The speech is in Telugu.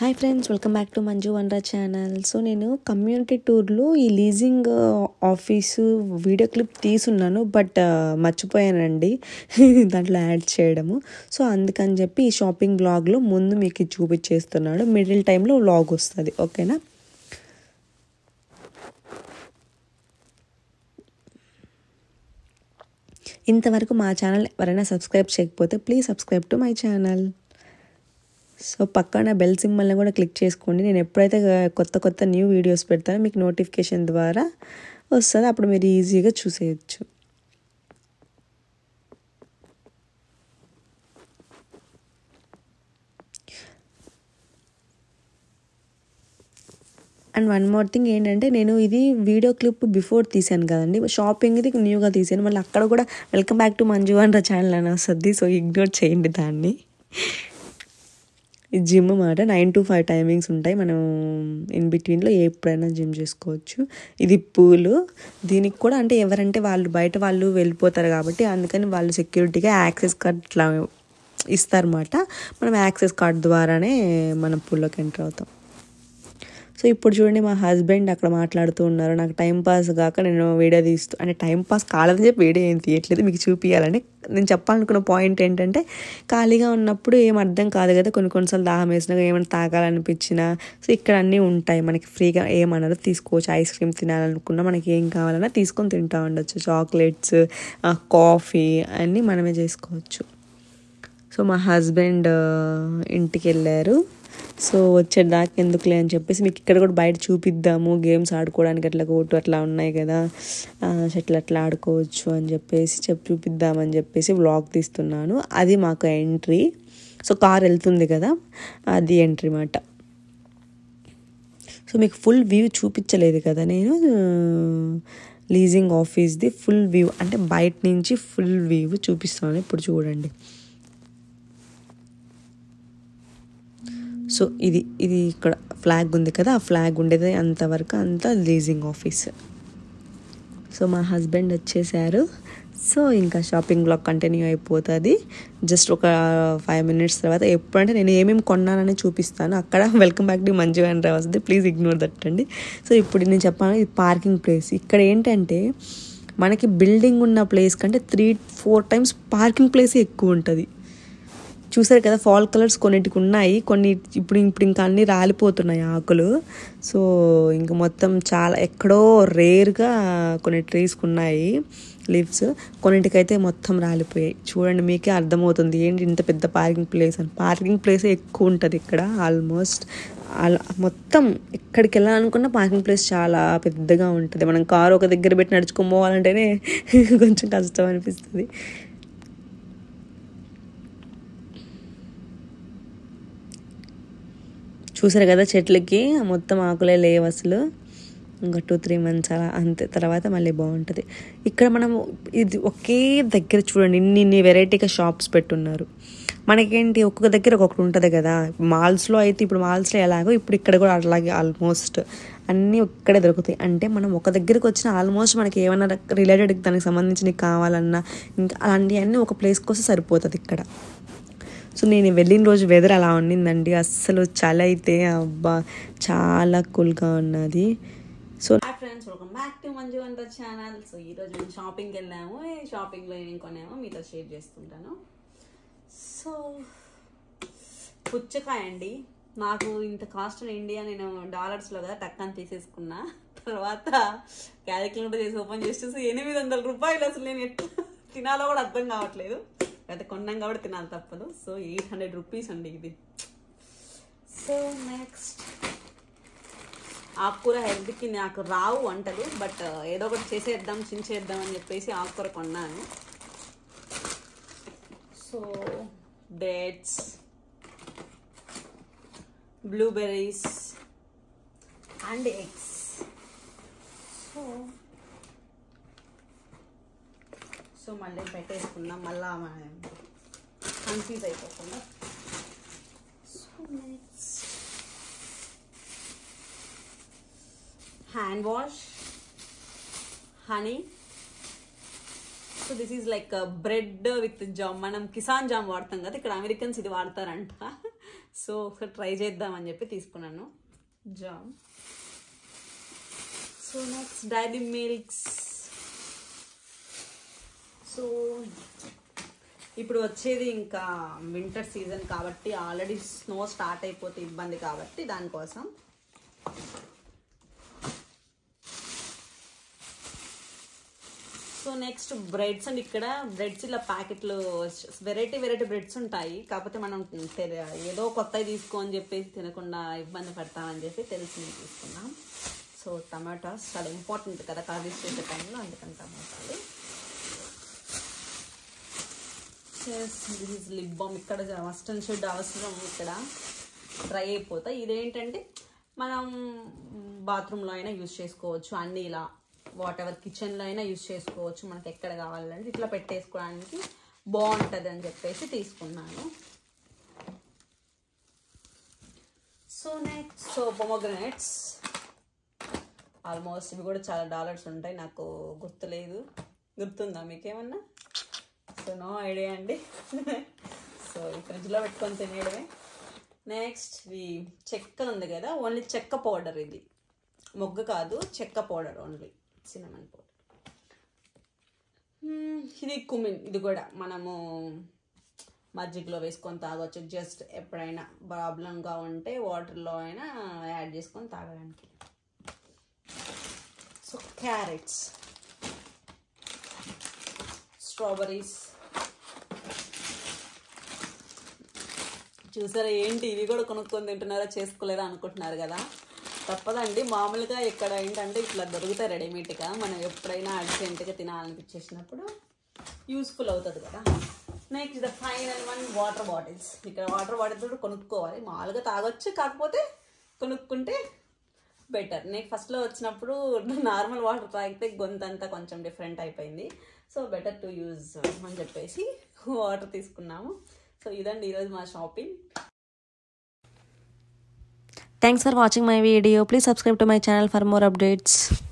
Hi friends welcome back to Manju వన్రా ఛానల్ సో నేను కమ్యూనిటీ టూర్లో ఈ లీజింగ్ ఆఫీసు వీడియో క్లిప్ తీసున్నాను బట్ మర్చిపోయానండి దాంట్లో యాడ్ చేయడము సో అందుకని చెప్పి ఈ షాపింగ్ బ్లాగ్లో ముందు మీకు చూపించేస్తున్నాడు మిడిల్ టైంలో వ్లాగ్ వస్తుంది ఓకేనా ఇంతవరకు మా ఛానల్ ఎవరైనా సబ్స్క్రైబ్ చేయకపోతే please subscribe to my channel so పక్కన బెల్ సింబల్ని కూడా క్లిక్ చేసుకోండి నేను ఎప్పుడైతే కొత్త కొత్త న్యూ వీడియోస్ పెడతానో మీకు నోటిఫికేషన్ ద్వారా వస్తుంది అప్పుడు మీరు ఈజీగా చూసేయచ్చు అండ్ వన్ మోర్ థింగ్ ఏంటంటే నేను ఇది వీడియో క్లిప్ బిఫోర్ తీసాను కదండి షాపింగ్ ఇది న్యూగా తీసాను మళ్ళీ అక్కడ కూడా వెల్కమ్ బ్యాక్ టు మంజు అండ్ర ఛానల్ అని వస్తుంది సో ఇగ్నోర్ చేయండి దాన్ని ఇది జిమ్ అన్నమాట నైన్ టు ఫైవ్ టైమింగ్స్ ఉంటాయి మనం ఇన్ బిట్వీన్లో ఎప్పుడైనా జిమ్ చేసుకోవచ్చు ఇది పూలు దీనికి కూడా అంటే ఎవరంటే వాళ్ళు బయట వాళ్ళు వెళ్ళిపోతారు కాబట్టి అందుకని వాళ్ళు సెక్యూరిటీగా యాక్సెస్ కార్డ్ ఇట్లా ఇస్తారన్నమాట మనం యాక్సెస్ కార్డ్ ద్వారానే మనం పూల్లోకి ఎంటర్ అవుతాం సో ఇప్పుడు చూడండి మా హస్బెండ్ అక్కడ మాట్లాడుతూ ఉన్నారు నాకు టైం పాస్ కాక నేను వీడియో తీస్తూ అంటే టైం పాస్ కాలేదని చెప్పి వీడియో ఏం తీయట్లేదు మీకు చూపించాలని నేను చెప్పాలనుకున్న పాయింట్ ఏంటంటే ఖాళీగా ఉన్నప్పుడు ఏం అర్థం కాదు కదా కొన్ని కొన్నిసార్లు దాహం వేసినా ఏమైనా తాగాలనిపించినా సో ఇక్కడ అన్నీ ఉంటాయి మనకి ఫ్రీగా ఏమన్నా తీసుకోవచ్చు ఐస్ క్రీమ్ తినాలనుకున్నా మనకి ఏం కావాలన్నా తీసుకొని తింటూ ఉండొచ్చు చాక్లెట్స్ కాఫీ అన్నీ మనమే చేసుకోవచ్చు సో మా హస్బెండ్ ఇంటికి వెళ్ళారు సో వచ్చేదాకా ఎందుకులే అని చెప్పేసి మీకు ఇక్కడ కూడా బయట చూపిద్దాము గేమ్స్ ఆడుకోవడానికి అట్లా కోటు అట్లా ఉన్నాయి కదా షటిల్ అట్లా ఆడుకోవచ్చు అని చెప్పేసి చెప్పి చూపిద్దామని చెప్పేసి వ్లాగ్ తీస్తున్నాను అది మాకు ఎంట్రీ సో కార్ వెళ్తుంది కదా అది ఎంట్రీ మాట సో మీకు ఫుల్ వ్యూ చూపించలేదు కదా నేను లీజింగ్ ఆఫీస్ది ఫుల్ వ్యూ అంటే బయట నుంచి ఫుల్ వ్యూ చూపిస్తాను ఇప్పుడు చూడండి సో ఇది ఇది ఇక్కడ ఫ్లాగ్ ఉంది కదా ఆ ఫ్లాగ్ ఉండేది అంతవరకు అంతా లీజింగ్ ఆఫీస్ సో మా హస్బెండ్ వచ్చేసారు సో ఇంకా షాపింగ్ బ్లాగ్ కంటిన్యూ అయిపోతుంది జస్ట్ ఒక ఫైవ్ మినిట్స్ తర్వాత ఎప్పుడంటే నేను ఏమేమి కొన్నానని చూపిస్తాను అక్కడ వెల్కమ్ బ్యాక్ టు మంజు అని వస్తుంది ప్లీజ్ ఇగ్నోర్ దట్ అండి సో ఇప్పుడు నేను చెప్పాను ఇది పార్కింగ్ ప్లేస్ ఇక్కడ ఏంటంటే మనకి బిల్డింగ్ ఉన్న ప్లేస్ కంటే త్రీ ఫోర్ టైమ్స్ పార్కింగ్ ప్లేసే ఎక్కువ ఉంటుంది చూసారు కదా ఫాల్ కలర్స్ కొన్నిటికి ఉన్నాయి కొన్ని ఇప్పుడు ఇప్పుడు ఇంకా అన్నీ రాలిపోతున్నాయి ఆకులు సో ఇంకా మొత్తం చాలా ఎక్కడో రేర్గా కొన్ని ట్రీస్కి ఉన్నాయి లీవ్స్ కొన్నిటికైతే మొత్తం రాలిపోయాయి చూడండి మీకే అర్థమవుతుంది ఏంటి ఇంత పెద్ద పార్కింగ్ ప్లేస్ అని పార్కింగ్ ప్లేస్ ఎక్కువ ఉంటుంది ఇక్కడ ఆల్మోస్ట్ అలా మొత్తం ఎక్కడికి వెళ్ళాలనుకున్న పార్కింగ్ ప్లేస్ చాలా పెద్దగా ఉంటుంది మనం కారు ఒక దగ్గర పెట్టి నడుచుకొని పోవాలంటేనే కొంచెం కష్టం అనిపిస్తుంది చూసారు కదా చెట్లకి మొత్తం ఆకులే లేవు అసలు ఇంకా టూ త్రీ మంత్స్ అలా అంతే తర్వాత మళ్ళీ బాగుంటుంది ఇక్కడ మనం ఇది ఒకే దగ్గర చూడండి ఇన్ని ఇన్ని వెరైటీగా షాప్స్ పెట్టున్నారు మనకేంటి ఒక్కొక్క దగ్గర ఒక్కొక్కటి ఉంటుంది కదా మాల్స్లో అయితే ఇప్పుడు మాల్స్లో ఎలాగో ఇప్పుడు ఇక్కడ కూడా అలాగే ఆల్మోస్ట్ అన్నీ ఇక్కడే దొరుకుతాయి అంటే మనం ఒక దగ్గరికి వచ్చిన ఆల్మోస్ట్ మనకి ఏమైనా రిలేటెడ్ దానికి సంబంధించి కావాలన్నా ఇంకా అలాంటివన్నీ ఒక ప్లేస్కి వస్తే సరిపోతుంది ఇక్కడ సో నేను వెళ్ళిన రోజు వెదర్ అలా ఉండిందండి అస్సలు చలి అయితే అబ్బా చాలా కూల్గా ఉన్నది so hi friends welcome back to Manju వంట ఛానల్ సో ఈరోజు మేము షాపింగ్కి వెళ్ళాము షాపింగ్లో ఏమేమి కొన్నామో మీతో షేర్ చేసుకుంటాను సో పుచ్చకాయ అండి నాకు ఇంత కాస్ట్ ఇండియా నేను డాలర్స్లో కదా టక్కని తీసేసుకున్నా తర్వాత క్యాలిక్యులేటర్ చేసి ఓపెన్ చేసి చూసి ఎనిమిది వందల రూపాయలు అసలు నేను ఎట్లా తినాలో కూడా అర్థం కావట్లేదు అయితే కొన్నాం కాబట్టి తినాలి తప్పదు సో ఎయిట్ హండ్రెడ్ రూపీస్ అండి ఇది సో నెక్స్ట్ ఆకుకూర హెల్త్కి నాకు రావు వంటలు బట్ ఏదో ఒకటి చేసేద్దాం చించేద్దాం అని చెప్పేసి ఆకుకూర కొన్నాను so dates blueberries and eggs so so మళ్ళీ పెట్టేసుకుందాం మళ్ళా కన్ఫ్యూజ్ అయిపోకుండా so next hand wash honey so this is like bread with jam మనం కిసాన్ జామ్ వాడతాం కదా ఇక్కడ అమెరికన్స్ ఇది వాడతారంట సో ఒకసారి ట్రై చేద్దామని చెప్పి తీసుకున్నాను jam so next dairy milks so ఇప్పుడు వచ్చేది ఇంకా వింటర్ సీజన్ కాబట్టి ఆల్రెడీ స్నో స్టార్ట్ అయిపోతే ఇబ్బంది కాబట్టి దానికోసం సో నెక్స్ట్ బ్రెడ్స్ అండ్ ఇక్కడ బ్రెడ్స్ ఇలా ప్యాకెట్లు వెరైటీ వెరైటీ బ్రెడ్స్ ఉంటాయి కాకపోతే మనం తెల- ఏదో కొత్తవి తీసుకో అని చెప్పేసి తినకుండా ఇబ్బంది పడతామని చెప్పి తెలిసింది తీసుకున్నాం సో టమాటాస్ చాలా ఇంపార్టెంట్ కదా కర్రీస్ చేసే టైంలో అందుకని టమాటాలు దిస్ లిప్ బామ్ ఇక్కడ మస్ట్ అండ్ షుడ్ అవసరం ఇక్కడ డ్రై అయిపోతాయి ఇదేంటంటే మనం బాత్రూంలో అయినా యూస్ చేసుకోవచ్చు అన్నీ ఇలా వాట్ ఎవర్ కిచెన్లో అయినా యూస్ చేసుకోవచ్చు మనకి ఎక్కడ కావాలంటే ఇట్లా పెట్టేసుకోవడానికి బాగుంటుంది అని చెప్పేసి తీసుకున్నాను so next so pomegranates almost ఇవి కూడా చాలా డాలర్స్ ఉంటాయి నాకు గుర్తులేదు గుర్తుందా మీకేమన్నా సో నో ఐడియా అండి సో ఈ ఫ్రిడ్జ్లో పెట్టుకొని తినేయడమే నెక్స్ట్ ఈ చెక్క ఉంది కదా ఓన్లీ చెక్క పౌడర్ ఇది మొగ్గ కాదు చెక్క పౌడర్ ఓన్లీ సినమన్ పౌడర్ ఇది కుమిన్ ఇది కూడా మనము మజ్జిగలో వేసుకొని తాగొచ్చు జస్ట్ ఎప్పుడైనా ప్రాబ్లంగా ఉంటే వాటర్లో అయినా యాడ్ చేసుకొని తాగడానికి సో క్యారెట్స్ స్ట్రాబెరీస్ చూసారా ఏంటి ఇవి కూడా కొనుక్కొని తింటున్నారా చేసుకోలేదా అనుకుంటున్నారు కదా తప్పదండి మామూలుగా ఇక్కడ ఏంటంటే ఇట్లా దొరుకుతాయి రెడీమేడ్గా మనం ఎప్పుడైనా అర్జెంట్గా తినాలనిపించేసినప్పుడు యూస్ఫుల్ అవుతుంది కదా next the final one water bottles ఇక్కడ వాటర్ బాటిల్స్ కూడా కొనుక్కోవాలి మామూలుగా తాగొచ్చు కాకపోతే కొనుక్కుంటే బెటర్ నేను ఫస్ట్లో వచ్చినప్పుడు నార్మల్ వాటర్ తాగితే గొంతంతా కొంచెం డిఫరెంట్ అయిపోయింది సో బెటర్ టు యూజ్ అని చెప్పేసి వాటర్ తీసుకున్నాము సో ఇదండి ఈరోజు మా shopping Thanks for watching my video. Please subscribe to my channel for more updates.